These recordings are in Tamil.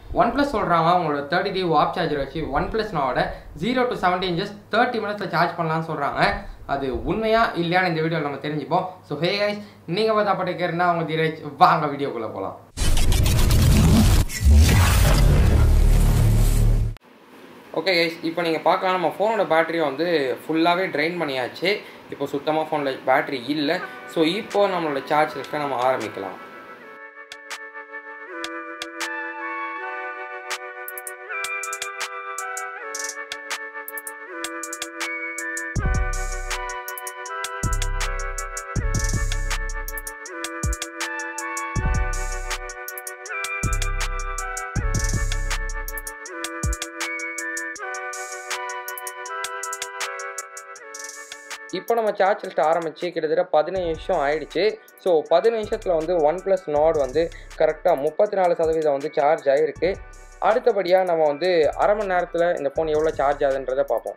ஒன் ப்ளஸ் சொல்கிறாங்க உங்களோட தேர்ட்டி டி வாப் சார்ஜர் வச்சு ஒன் ப்ளஸ் நாவோட zero to seventy inches thirty மினிட்ஸில் சார்ஜ் பண்ணலாம்னு சொல்கிறாங்க அது உண்மையா இல்லையான்னு இந்த வீடியோவில் நம்ம தெரிஞ்சுப்போம் ஸோ ஹே கைஸ் நீங்கள் பார்த்தா பட்டிக்கிறனா அவங்க தீரஜ் வாங்க வீடியோக்குள்ளே போகலாம் ஓகே கைஸ் இப்போ நீங்கள் பார்க்கலாம் நம்ம ஃபோனோட பேட்டரியை வந்து ஃபுல்லாகவே ட்ரைன் பண்ணியாச்சு இப்போ சுத்தமாக ஃபோனில் பேட்டரி இல்லை ஸோ இப்போ நம்மளோட சார்ஜ் லிஸ்ட்டை நம்ம ஆரம்பிக்கலாம் இப்போ நம்ம சார்ஜ் லிஸ்ட் ஆரம்பித்து கிட்டத்தட்ட பதினஞ்சு நிமிஷம் ஆயிடுச்சு ஸோ பதினஞ்சு நிமிஷத்தில் வந்து ஒன் ப்ளஸ் நாட் வந்து கரெக்டாக முப்பத்தி நாலு சதவீதம் வந்து சார்ஜ் ஆகிருக்கு அடுத்தபடியாக நம்ம வந்து அரை மணி நேரத்தில் இந்த ஃபோன் எவ்வளோ சார்ஜ் ஆகுதுன்றதை பார்ப்போம்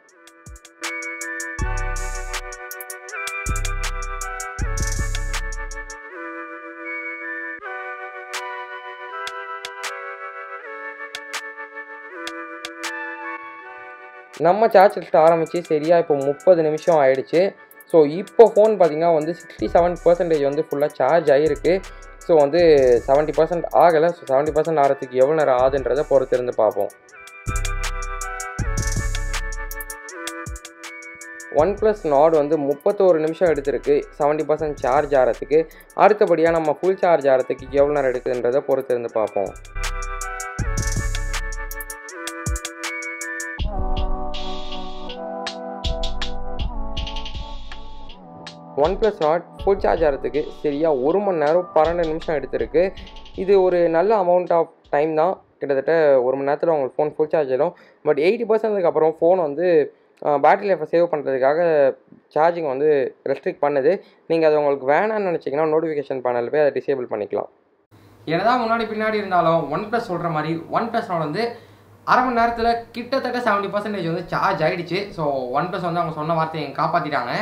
நம்ம சார்ஜ் லிஸ்ட் ஆரம்பித்து சரியாக இப்போ முப்பது நிமிஷம் ஆயிடுச்சு ஸோ இப்போ ஃபோன் பார்த்திங்கன்னா வந்து சிக்ஸ்டி செவன் பர்சன்டேஜ் வந்து ஃபுல்லாக சார்ஜ் ஆகிருக்கு ஸோ வந்து செவன்ட்டி பர்சன்ட் ஆகலை ஸோ செவன்ட்டி பர்சன்ட் ஆகிறதுக்கு எவ்வளோ நேரம் ஆகுதுன்றதை பொறுத்து இருந்து பார்ப்போம் ஒன் ப்ளஸ் நாட் வந்து முப்பத்தோரு நிமிஷம் எடுத்திருக்கு செவன்ட்டி பர்சன்ட் சார்ஜ் ஆகிறதுக்கு அடுத்தபடியாக நம்ம ஃபுல் சார்ஜ் ஆகிறதுக்கு எவ்வளோ நேரம் எடுக்குதுன்றதை பொறுத்து இருந்து பார்ப்போம் OnePlus not full charge ஆகிறதுக்கு சரியாக ஒரு மணி நேரம் பன்னெண்டு நிமிஷம் எடுத்திருக்கு இது ஒரு நல்ல அமௌண்ட் ஆஃப் டைம் தான் கிட்டத்தட்ட ஒரு மணி நேரத்தில் உங்களுக்கு ஃபோன் ஃபுல் சார்ஜ் ஆகிடும் பட் எயிட்டி பர்சன்ட்டுக்கு அப்புறம் ஃபோன் வந்து பேட்டரி லைஃப்பை சேவ் பண்ணுறதுக்காக சார்ஜிங் வந்து ரெஸ்ட்ரிக்ட் பண்ணுது நீங்கள் அது உங்களுக்கு வேணாம்னு நினச்சிங்கன்னா நோட்டிஃபிகேஷன் பேனல் போய் அதை டிசேபிள் பண்ணிக்கலாம் என்னதான் முன்னாடி பின்னாடி இருந்தாலும் ஒன் ப்ளஸ் சொல்கிற மாதிரி ஒன் ப்ளஸ் நாட் வந்து அரை மணி நேரத்தில் கிட்டத்தட்ட செவன்ட்டி பர்சன்டேஜ் வந்து சார்ஜ் ஆகிடுச்சு ஸோ ஒன் ப்ளஸ் வந்து அவங்க சொன்ன வார்த்தையை காப்பாற்றிட்டாங்க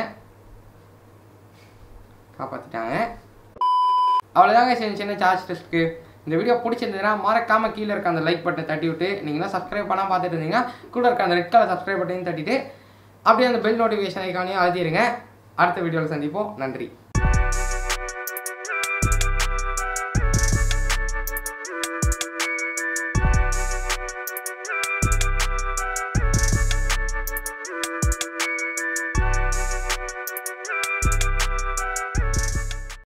காப்பாற்றிட்டாங்க அவ்வளோதாங்க சின்ன சின்ன சார்ஜ் டெஸ்ட்க்கு இந்த வீடியோ பிடிச்சிருந்ததுன்னா மறக்காமல் கீழே இருக்க அந்த லைக் பட்டனை தட்டி விட்டு நீங்களாம் சப்ஸ்கிரைப் பண்ணால் பார்த்துட்டு இருந்தீங்கன்னா கூட இருக்க அந்த ரெட் கலர் சப்ஸ்கிரைப் பட்டனையும் தட்டிட்டு அப்படியே அந்த பெல் நோட்டிஃபிகேஷன் ஐக்கானையும் அழுதிடுங்க அடுத்த வீடியோவில் சந்திப்போம் நன்றி